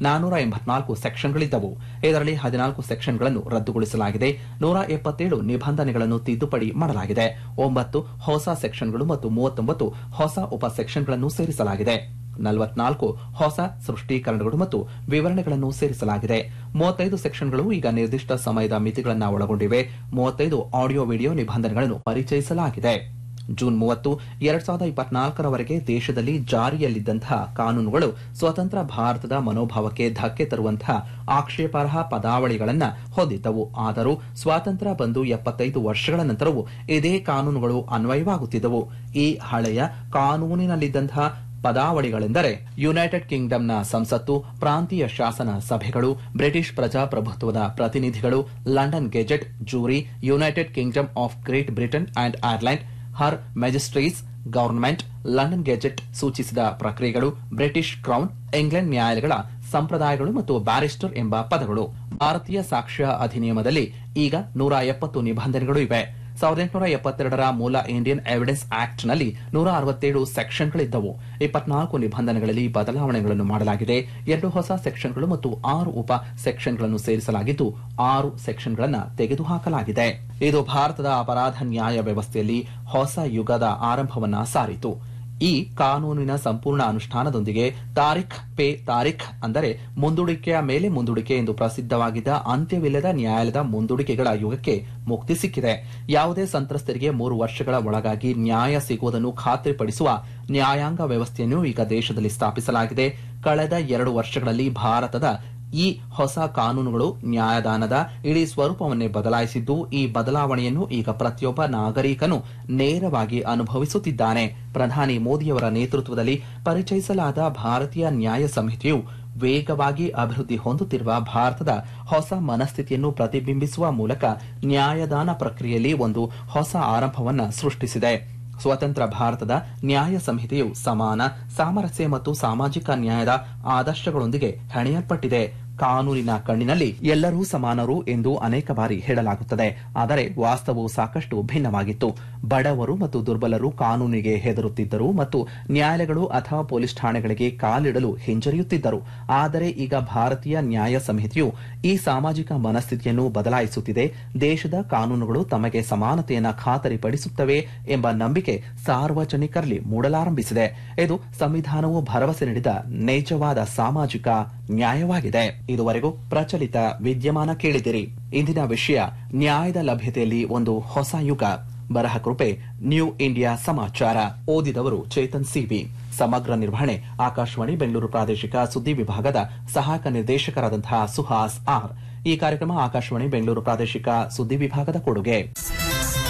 ನಾನೂರ ಎಂಬತ್ನಾಲ್ಕು ಸೆಕ್ಷನ್ಗಳಿದ್ದವು ಇದರಲ್ಲಿ ಹದಿನಾಲ್ಕು ಸೆಕ್ಷನ್ಗಳನ್ನು ರದ್ದುಗೊಳಿಸಲಾಗಿದೆ ನೂರ ಎಪ್ಪತ್ತೇಳು ನಿಬಂಧನೆಗಳನ್ನು ತಿದ್ದುಪಡಿ ಮಾಡಲಾಗಿದೆ ಒಂಬತ್ತು ಹೊಸ ಸೆಕ್ಷನ್ಗಳು ಮತ್ತು ಮೂವತ್ತೊಂಬತ್ತು ಹೊಸ ಉಪ ಸೆಕ್ಷನ್ಗಳನ್ನು ಸೇರಿಸಲಾಗಿದೆ ನಲವತ್ನಾಲ್ಕು ಹೊಸ ಸೃಷ್ಟೀಕರಣಗಳು ಮತ್ತು ವಿವರಣೆಗಳನ್ನು ಸೇರಿಸಲಾಗಿದೆ ಮೂವತ್ತೈದು ಸೆಕ್ಷನ್ಗಳು ಈಗ ನಿರ್ದಿಷ್ಟ ಸಮಯದ ಮಿತಿಗಳನ್ನು ಒಳಗೊಂಡಿವೆ ಮೂವತ್ತೈದು ಆಡಿಯೋ ವಿಡಿಯೋ ನಿಬಂಧನೆಗಳನ್ನು ಪರಿಚಯಿಸಲಾಗಿದೆ ಜೂನ್ ಮೂವತ್ತು ಎರಡ್ ಸಾವಿರದ ಇಪ್ಪತ್ನಾಲ್ಕರವರೆಗೆ ದೇಶದಲ್ಲಿ ಜಾರಿಯಲ್ಲಿದ್ದಂತಹ ಕಾನೂನುಗಳು ಸ್ವತಂತ್ರ ಭಾರತದ ಮನೋಭಾವಕ್ಕೆ ಧಕ್ಕೆ ತರುವಂತಹ ಆಕ್ಷೇಪಾರ್ಹ ಪದಾವಳಿಗಳನ್ನು ಹೊಂದಿದ್ದವು ಆದರೂ ಸ್ವಾತಂತ್ರ್ಯ ಬಂದು ಎಪ್ಪತ್ತೈದು ವರ್ಷಗಳ ನಂತರವೂ ಇದೇ ಕಾನೂನುಗಳು ಅನ್ವಯವಾಗುತ್ತಿದ್ದವು ಈ ಹಳೆಯ ಕಾನೂನಿನಲ್ಲಿದ್ದಂತಹ ಪದಾವಳಿಗಳೆಂದರೆ ಯುನೈಟೆಡ್ ಕಿಂಗ್ಡಮ್ನ ಸಂಸತ್ತು ಪ್ರಾಂತೀಯ ಶಾಸನ ಸಭೆಗಳು ಬ್ರಿಟಿಷ್ ಪ್ರಜಾಪ್ರಭುತ್ವದ ಪ್ರತಿನಿಧಿಗಳು London gazette jury United Kingdom of Great Britain and Ireland her magistrates government London gazette ಸೂಚಿಸಿದ ಪ್ರಕ್ರಿಯೆಗಳು ಬ್ರಿಟಿಷ್ ಕ್ರೌನ್ ಇಂಗ್ಲೆಂಡ್ ನ್ಯಾಯಾಲಯಗಳ ಸಂಪ್ರದಾಯಗಳು ಮತ್ತು ಬ್ಯಾರಿಸ್ಟರ್ ಎಂಬ ಪದಗಳು ಭಾರತೀಯ ಸಾಕ್ಷ್ಯ ಅಧಿನಿಯಮದಲ್ಲಿ ಈಗ ನೂರ ಎಪ್ಪತ್ತು ನಿಬಂಧನೆಗಳು ಇವೆ ಸಾವಿರದ ಎಂಟುನೂರ ಎಪ್ಪತ್ತೆರಡರ ಮೂಲ ಇಂಡಿಯನ್ ಎವಿಡೆನ್ಸ್ ಆಕ್ಟ್ನಲ್ಲಿ ನೂರ ಅರವತ್ತೇಳು ಸೆಕ್ಷನ್ಗಳಿದ್ದವು ಇಪ್ಪತ್ನಾಲ್ಕು ನಿಬಂಧನೆಗಳಲ್ಲಿ ಬದಲಾವಣೆಗಳನ್ನು ಮಾಡಲಾಗಿದೆ ಎರಡು ಹೊಸ ಸೆಕ್ಷನ್ಗಳು ಮತ್ತು ಆರು ಉಪ ಸೆಕ್ಷನ್ಗಳನ್ನು ಸೇರಿಸಲಾಗಿದ್ದು ಆರು ಸೆಕ್ಷನ್ಗಳನ್ನು ತೆಗೆದುಹಾಕಲಾಗಿದೆ ಇದು ಭಾರತದ ಅಪರಾಧ ನ್ಯಾಯ ವ್ಯವಸ್ಥೆಯಲ್ಲಿ ಹೊಸ ಯುಗದ ಆರಂಭವನ್ನ ಸಾರಿತು ಈ ಕಾನೂನಿನ ಸಂಪೂರ್ಣ ಅನುಷ್ಠಾನದೊಂದಿಗೆ ತಾರಿಖ್ ಪೇ ತಾರಿಖ್ ಅಂದರೆ ಮುಂದೂಡಿಕೆಯ ಮೇಲೆ ಮುಂದೂಡಿಕೆ ಎಂದು ಪ್ರಸಿದ್ಧವಾಗಿದ್ದ ಅಂತ್ಯವಿಲ್ಲದ ನ್ಯಾಯಾಲಯದ ಮುಂದೂಡಿಕೆಗಳ ಯುಗಕ್ಕೆ ಮುಕ್ತಿ ಸಿಕ್ಕಿದೆ ಯಾವುದೇ ಸಂತ್ರಸ್ತರಿಗೆ ಮೂರು ವರ್ಷಗಳ ಒಳಗಾಗಿ ನ್ಯಾಯ ಸಿಗುವುದನ್ನು ಖಾತ್ರಿಪಡಿಸುವ ನ್ಯಾಯಾಂಗ ವ್ಯವಸ್ಥೆಯನ್ನು ಈಗ ದೇಶದಲ್ಲಿ ಸ್ಥಾಪಿಸಲಾಗಿದೆ ಕಳೆದ ಎರಡು ವರ್ಷಗಳಲ್ಲಿ ಭಾರತದ ಈ ಹೊಸ ಕಾನೂನುಗಳು ನ್ಯಾಯದಾನದ ಇಡೀ ಸ್ವರೂಪವನ್ನೇ ಬದಲಾಯಿಸಿದ್ದು ಈ ಬದಲಾವಣೆಯನ್ನು ಈಗ ಪ್ರತಿಯೊಬ್ಬ ನಾಗರಿಕನು ನೇರವಾಗಿ ಅನುಭವಿಸುತ್ತಿದ್ದಾನೆ ಪ್ರಧಾನಿ ಮೋದಿಯವರ ನೇತೃತ್ವದಲ್ಲಿ ಪರಿಚಯಿಸಲಾದ ಭಾರತೀಯ ನ್ಯಾಯ ಸಂಹಿತೆಯು ವೇಗವಾಗಿ ಅಭಿವೃದ್ಧಿ ಹೊಂದುತ್ತಿರುವ ಭಾರತದ ಹೊಸ ಮನಸ್ಥಿತಿಯನ್ನು ಪ್ರತಿಬಿಂಬಿಸುವ ಮೂಲಕ ನ್ಯಾಯದಾನ ಪ್ರಕ್ರಿಯೆಯಲ್ಲಿ ಒಂದು ಹೊಸ ಆರಂಭವನ್ನ ಸೃಷ್ಟಿಸಿದೆ ಸ್ವತಂತ್ರ ಭಾರತದ ನ್ಯಾಯ ಸಂಹಿತೆಯು ಸಮಾನ ಸಾಮರಸ್ಯ ಮತ್ತು ಸಾಮಾಜಿಕ ನ್ಯಾಯದ ಆದರ್ಶಗಳೊಂದಿಗೆ ಹೆಣೆಯಲ್ಪಟ್ಟಿದೆ ಕಾನೂನಿನ ಕಣ್ಣಿನಲ್ಲಿ ಎಲ್ಲರೂ ಸಮಾನರು ಎಂದು ಅನೇಕ ಬಾರಿ ಹೇಳಲಾಗುತ್ತದೆ ಆದರೆ ವಾಸ್ತವವು ಸಾಕಷ್ಟು ಭಿನ್ನವಾಗಿತ್ತು ಬಡವರು ಮತ್ತು ದುರ್ಬಲರು ಕಾನೂನಿಗೆ ಹೆದರುತ್ತಿದ್ದರು ಮತ್ತು ನ್ಯಾಯಾಲಯಗಳು ಅಥವಾ ಪೊಲೀಸ್ ಠಾಣೆಗಳಿಗೆ ಕಾಲಿಡಲು ಹಿಂಜರಿಯುತ್ತಿದ್ದರು ಆದರೆ ಈಗ ಭಾರತೀಯ ನ್ಯಾಯ ಸಂಹಿತೆಯು ಈ ಸಾಮಾಜಿಕ ಮನಸ್ಥಿತಿಯನ್ನು ಬದಲಾಯಿಸುತ್ತಿದೆ ದೇಶದ ಕಾನೂನುಗಳು ತಮಗೆ ಸಮಾನತೆಯನ್ನು ಖಾತರಿಪಡಿಸುತ್ತವೆ ಎಂಬ ನಂಬಿಕೆ ಸಾರ್ವಜನಿಕರಲ್ಲಿ ಮೂಡಲಾರಂಭಿಸಿದೆ ಇದು ಸಂವಿಧಾನವು ಭರವಸೆ ನೀಡಿದ ನೈಜವಾದ ಸಾಮಾಜಿಕ ನ್ಯಾಯವಾಗಿದೆ ಇದುವರೆಗೂ ಪ್ರಚಲಿತ ವಿದ್ಯಮಾನ ಕೇಳಿದಿರಿ ಇಂದಿನ ವಿಷಯ ನ್ಯಾಯದ ಲಭ್ಯತೆಯಲ್ಲಿ ಒಂದು ಹೊಸ ಯುಗ ಬರಹ ಕೃಪೆ ನ್ಯೂ ಇಂಡಿಯಾ ಸಮಾಚಾರ ಓದಿದವರು ಚೇತನ್ ಸಿವಿ ಸಮಗ್ರ ನಿರ್ವಹಣೆ ಆಕಾಶವಾಣಿ ಬೆಂಗಳೂರು ಪ್ರಾದೇಶಿಕ ಸುದ್ದಿ ವಿಭಾಗದ ಸಹಾಯಕ ನಿರ್ದೇಶಕರಾದಂತಹ ಸುಹಾಸ್ ಆರ್ ಈ ಕಾರ್ಯಕ್ರಮ ಆಕಾಶವಾಣಿ ಬೆಂಗಳೂರು ಪ್ರಾದೇಶಿಕ ಸುದ್ದಿ ವಿಭಾಗದ ಕೊಡುಗೆ